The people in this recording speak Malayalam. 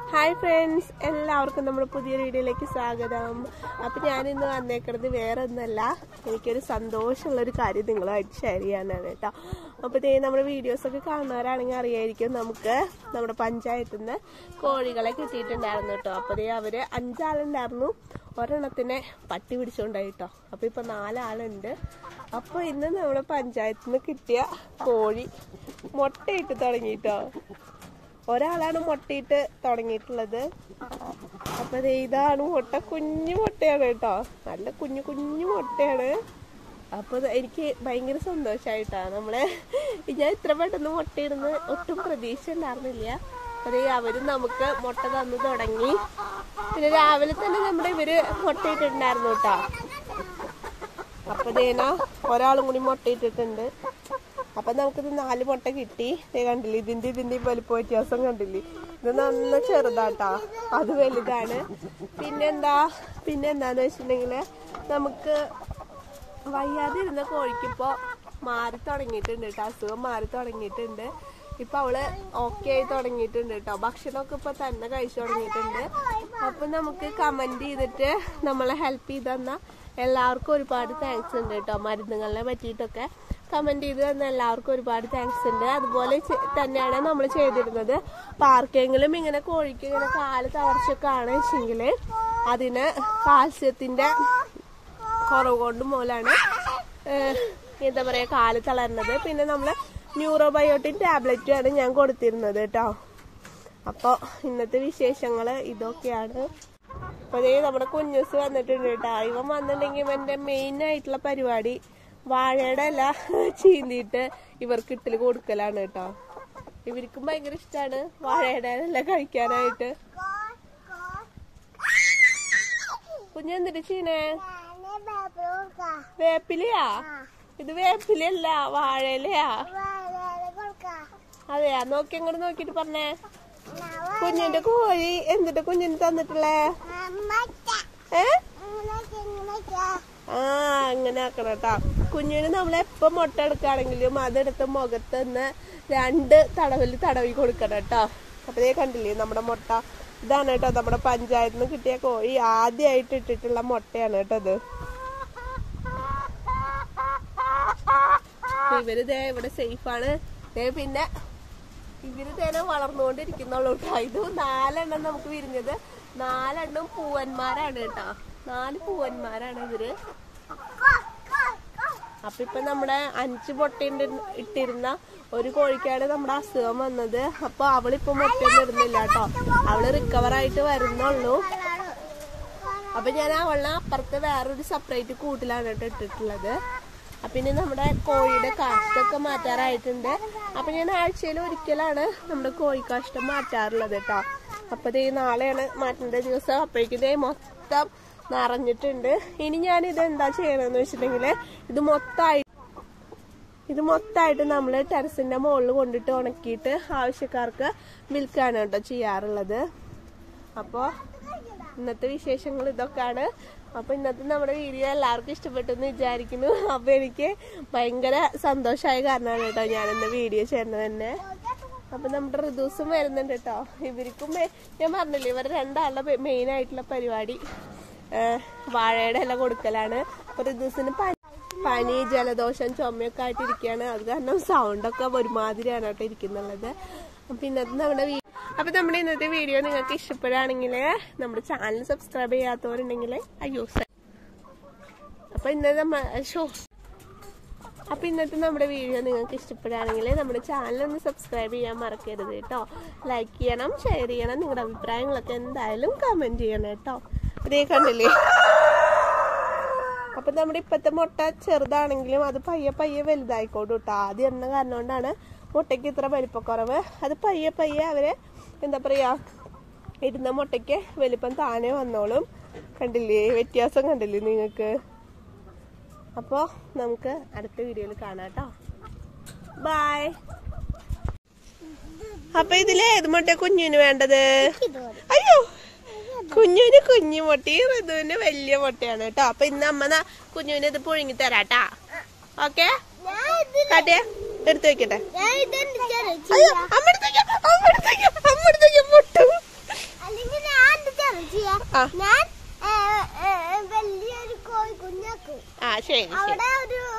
ഹായ് ഫ്രണ്ട്സ് എല്ലാവർക്കും നമ്മുടെ പുതിയൊരു വീഡിയോയിലേക്ക് സ്വാഗതം അപ്പം ഞാനിന്ന് വന്നേക്കുന്നത് വേറെ ഒന്നല്ല എനിക്കൊരു സന്തോഷമുള്ളൊരു കാര്യം നിങ്ങളുമായിട്ട് ഷെയർ ചെയ്യാനാണ് കേട്ടോ അപ്പോൾ ദേ നമ്മുടെ വീഡിയോസൊക്കെ കാണുന്നവരാണെങ്കിൽ അറിയായിരിക്കും നമുക്ക് നമ്മുടെ പഞ്ചായത്തിൽ നിന്ന് കോഴികളെ കിട്ടിയിട്ടുണ്ടായിരുന്നു കേട്ടോ അപ്പോൾ ദേ അവർ അഞ്ചാളുണ്ടായിരുന്നു ഒരെണ്ണത്തിനെ പട്ടി പിടിച്ചുകൊണ്ടായി കേട്ടോ അപ്പോൾ ഇപ്പോൾ നാലാളുണ്ട് അപ്പോൾ ഇന്ന് നമ്മുടെ പഞ്ചായത്തിൽ നിന്ന് കിട്ടിയ കോഴി മുട്ടയിട്ട് തുടങ്ങിട്ടോ ഒരാളാണ് മുട്ടയിട്ട് തുടങ്ങിയിട്ടുള്ളത് അപ്പൊ ദേ ഇതാണ് മുട്ട കുഞ്ഞു മുട്ടയാണ് കേട്ടോ നല്ല കുഞ്ഞു കുഞ്ഞു മുട്ടയാണ് അപ്പൊ ഇത് എനിക്ക് ഭയങ്കര സന്തോഷായിട്ടാ നമ്മള് ഞാൻ ഇത്ര പെട്ടെന്ന് മുട്ടയിടുന്ന ഒട്ടും പ്രതീക്ഷ ഉണ്ടായിരുന്നില്ല അതേ അവര് നമുക്ക് മുട്ട തന്നു തുടങ്ങി പിന്നെ രാവിലെ തന്നെ നമ്മുടെ ഇവര് മുട്ടയിട്ടിട്ടുണ്ടായിരുന്നു കേട്ടോ അപ്പൊ ദേന ഒരാളും കൂടി മുട്ടയിട്ടിട്ടുണ്ട് അപ്പൊ നമുക്കിത് നാല് മുട്ട കിട്ടി ദേ കണ്ടില്ലേ ഇതിന്റെ ഇതിന്റെ വലിപ്പ വ്യത്യാസം കണ്ടില്ലേ ഇത് നന്ന ചെറുതാട്ടാ അത് വലുതാണ് പിന്നെന്താ പിന്നെന്താന്ന് വെച്ചിട്ടുണ്ടെങ്കില് നമുക്ക് വയ്യാതെ ഇരുന്ന കോഴിക്കിപ്പോ മാറി തുടങ്ങിയിട്ടുണ്ട് കേട്ടോ അസുഖം മാറി തുടങ്ങിയിട്ടുണ്ട് ഇപ്പൊ അവള് ഓക്കെ ആയി തുടങ്ങിയിട്ടുണ്ട് കേട്ടോ ഭക്ഷണമൊക്കെ ഇപ്പൊ തന്നെ കഴിച്ചു തുടങ്ങിയിട്ടുണ്ട് അപ്പൊ നമുക്ക് കമന്റ് ചെയ്തിട്ട് നമ്മളെ ഹെൽപ്പ് ചെയ്ത് തന്ന എല്ലാവർക്കും ഒരുപാട് താങ്ക്സ് ഉണ്ട് കേട്ടോ മരുന്നുകളെ പറ്റിയിട്ടൊക്കെ കമന്റ് ചെയ്ത് തന്ന എല്ലാവർക്കും ഒരുപാട് താങ്ക്സ് ഉണ്ട് അതുപോലെ ചെ- തന്നെയാണ് നമ്മൾ ചെയ്തിരുന്നത് അപ്പൊ ആർക്കെങ്കിലും ഇങ്ങനെ കോഴിക്ക് ഇങ്ങനെ കാല് തളർച്ചയൊക്കെ ആണ് വെച്ചെങ്കിൽ അതിന് കാൽസ്യത്തിന്റെ കുറവ് കൊണ്ട് മൂലമാണ് ഏഹ്, എന്താ പറയാ കാല് തളർന്നത് പിന്നെ നമ്മള് ന്യൂറോബയോട്ടിൻ ടാബ്ലറ്റും ആണ് ഞാൻ കൊടുത്തിരുന്നത് കേട്ടോ അപ്പൊ ഇന്നത്തെ വിശേഷങ്ങള് ഇതൊക്കെയാണ് അപ്പൊ ദേ നമ്മുടെ കുഞ്ഞൂസ് വന്നിട്ടുണ്ട് കേട്ടോ ഇവൻ വന്നിട്ടുണ്ടെങ്കിൽ ഇവന്റെ മെയിൻ ആയിട്ടുള്ള പരിപാടി വാഴയുടെ ഇല ചീന്തിയിട്ട് ഇവർക്ക് ഇട്ടല് കൊടുക്കലാണ് കേട്ടോ ഇവർക്കും ഭയങ്കര ഇഷ്ടമാണ് വാഴയുടെ ഇല കഴിക്കാനായിട്ട് കുഞ്ഞെന്തിട്ട് ചീനേ വേപ്പിലയാ ഇത് വേപ്പിലല്ല വാഴയിലയാ അതെയാ നോക്കി അങ്ങോട്ട് നോക്കിട്ട് പറഞ്ഞേ കുഞ്ഞിന്റെ കോഴി എന്നിട്ട് കുഞ്ഞിന് തന്നിട്ടുള്ളേ ഏ ആ അങ്ങനെ ആക്കണം കേട്ടോ കുഞ്ഞിന് നമ്മൾ എപ്പോ മുട്ട എടുക്കുകയാണെങ്കിലും അതെടുത്ത് മുഖത്ത് നിന്ന് രണ്ട് തടവിൽ തടവി കൊടുക്കണം കേട്ടോ അപ്പൊ ദേ കണ്ടില്ലേ നമ്മുടെ മുട്ട ഇതാണ് കേട്ടോ നമ്മുടെ പഞ്ചായത്തിൽ നിന്ന് കിട്ടിയ കോഴി ആദ്യമായിട്ട് ഇട്ടിട്ടുള്ള മുട്ടയാണ് കേട്ടോ ഇത് അപ്പൊ ഇവര് ദേ ഇവിടെ സേഫ് ആണ് ദേ പിന്നെ ഇവര് തന്നെ വളർന്നുകൊണ്ടിരിക്കുന്നുള്ളൂ കേട്ടോ ഇത് നാലെണ്ണം നമുക്ക് വിരിഞ്ഞത് നാലെണ്ണം പൂവന്മാരാണ് കേട്ടോ നാല് പൂവന്മാരാണ് ഇവര് അപ്പൊ ഇപ്പൊ നമ്മുടെ അഞ്ച് മുട്ടയുണ്ട് ഇട്ടിരുന്ന ഒരു കോഴിക്കാണ് നമ്മുടെ അസുഖം വന്നത് അപ്പൊ അവളിപ്പോ മുട്ടയൊന്നും ഇടുന്നില്ല കേട്ടോ അവള് റിക്കവർ ആയിട്ട് വരുന്നുള്ളൂ അപ്പൊ ഞാൻ അവളെ അപ്പുറത്ത് വേറൊരു സെപ്പറേറ്റ് കൂട്ടിലാണ് കേട്ടോ ഇട്ടിട്ടുള്ളത് അപ്പൊ ഇനി നമ്മുടെ കോഴിയുടെ കാഷ്ടമൊക്കെ മാറ്റാറായിട്ടുണ്ട് അപ്പൊ ഞാൻ ആഴ്ചയിൽ ഒരിക്കലാണ് നമ്മുടെ കോഴി കാഷ്ടം മാറ്റാറുള്ളത് കേട്ടോ അപ്പൊ ദേ നാളെയാണ് മാറ്റേണ്ട ദിവസം അപ്പോഴേക്കും ദേ മൊത്തം നിറഞ്ഞിട്ടുണ്ട് ഇനി ഞാൻ ഇത് എന്താ ചെയ്യണമെന്ന് വെച്ചിട്ടുണ്ടെങ്കിൽ ഇത് മൊത്തമായി ഇത് മൊത്തമായിട്ട് നമ്മൾ ടെറസിന്റെ മുകളിൽ കൊണ്ടിട്ട് ഉണക്കിയിട്ട് ആവശ്യക്കാർക്ക് വിൽക്കാണ് കേട്ടോ ചെയ്യാറുള്ളത് അപ്പോൾ ഇന്നത്തെ വിശേഷങ്ങൾ ഇതൊക്കെയാണ് അപ്പൊ ഇന്നത്തെ നമ്മുടെ വീഡിയോ എല്ലാവർക്കും ഇഷ്ടപ്പെട്ടു എന്ന് വിചാരിക്കുന്നു അപ്പൊ എനിക്ക് ഭയങ്കര സന്തോഷമായ കാരണമാണ് കേട്ടോ ഞാനിന്ന് വീഡിയോ ചെയ്യുന്നത് തന്നെ അപ്പൊ നമ്മുടെ ഋതുസും വരുന്നുണ്ട് കേട്ടോ ഇവർക്കും മെ- ഞാൻ പറഞ്ഞില്ലേ ഇവർ രണ്ടാളുടെ മെയിൻ ആയിട്ടുള്ള പരിപാടി ആ, വാഴയുടെ ഇല കൊടുക്കലാണ് അപ്പൊ ഋതുസിന് പനി പനി ജലദോഷം ചുമയൊക്കെ ആയിട്ട് ഇരിക്കുകയാണ് അത് കാരണം സൗണ്ടൊക്കെ ഒരുമാതിരിയാണ് കേട്ടോ ഇരിക്കുന്നുള്ളത് അപ്പൊ ഇന്നത്തെ നമ്മുടെ വീ- അപ്പൊ നമ്മുടെ ഇന്നത്തെ വീഡിയോ നിങ്ങൾക്ക് ഇഷ്ടപ്പെടുകയാണെങ്കിൽ നമ്മുടെ ചാനൽ സബ്സ്ക്രൈബ് ചെയ്യാത്തവരുണ്ടെങ്കിൽ അയ്യോ സ- അപ്പൊ ഇന്നത്തെ നമ്മ ഷോ അപ്പൊ ഇന്നത്തെ നമ്മുടെ വീഡിയോ നിങ്ങൾക്ക് ഇഷ്ടപ്പെടുകയാണെങ്കിൽ നമ്മുടെ ചാനൽ ഒന്ന് സബ്സ്ക്രൈബ് ചെയ്യാൻ മറക്കരുത് കേട്ടോ ലൈക്ക് ചെയ്യണം ഷെയർ ചെയ്യണം നിങ്ങളുടെ അഭിപ്രായങ്ങളൊക്കെ എന്തായാലും കമന്റ് ചെയ്യണം കേട്ടോ അതേ കണ്ടില്ലേ അപ്പൊ നമ്മുടെ ഇപ്പത്തെ മുട്ട ചെറുതാണെങ്കിലും അത് പയ്യെ പയ്യെ വലുതായിക്കോട്ടും കേട്ടോ ആദ്യം എണ്ണ കാരണം കൊണ്ടാണ് മുട്ടയ്ക്ക് ഇത്ര വലിപ്പക്കുറവ് അത് പയ്യെ പയ്യെ അവര് എന്താ പറയാ ഇടുന്ന മുട്ടയ്ക്ക് വലിപ്പം താനെ വന്നോളും കണ്ടില്ലേ വ്യത്യാസം കണ്ടില്ലേ നിങ്ങൾക്ക് അപ്പോ നമുക്ക് അടുത്ത വീഡിയോയിൽ കാണാം കേട്ടോ ബൈ അപ്പൊ ഇതില് ഏത് മുട്ട കുഞ്ഞിന് വേണ്ടത് അയ്യോ കുഞ്ഞുവിന് കുഞ്ഞു മുട്ടയും ഋതുവിന് വലിയ മുട്ടയാണ് കേട്ടോ അപ്പൊ ഇന്ന് അമ്മ ദാ കുഞ്ഞുവിന് ഇത് പുഴുങ്ങി തരാട്ടാ ഓക്കെ കാട്ടിയ എടുത്തു വെക്കട്ടെ അയ്യോ അമ്മ എടുത്തേക്ക് അമ്മ എടുത്തേക്ക് അമ്മ എടുത്തേക്ക് മുട്ട ചേച്ചിയെ ആ. ഞാൻ ഏ, ഏ, വലിയൊരു കോഴി കുഞ്ഞാക്കും ആ ശരി ശരി അവിടെ ഒരു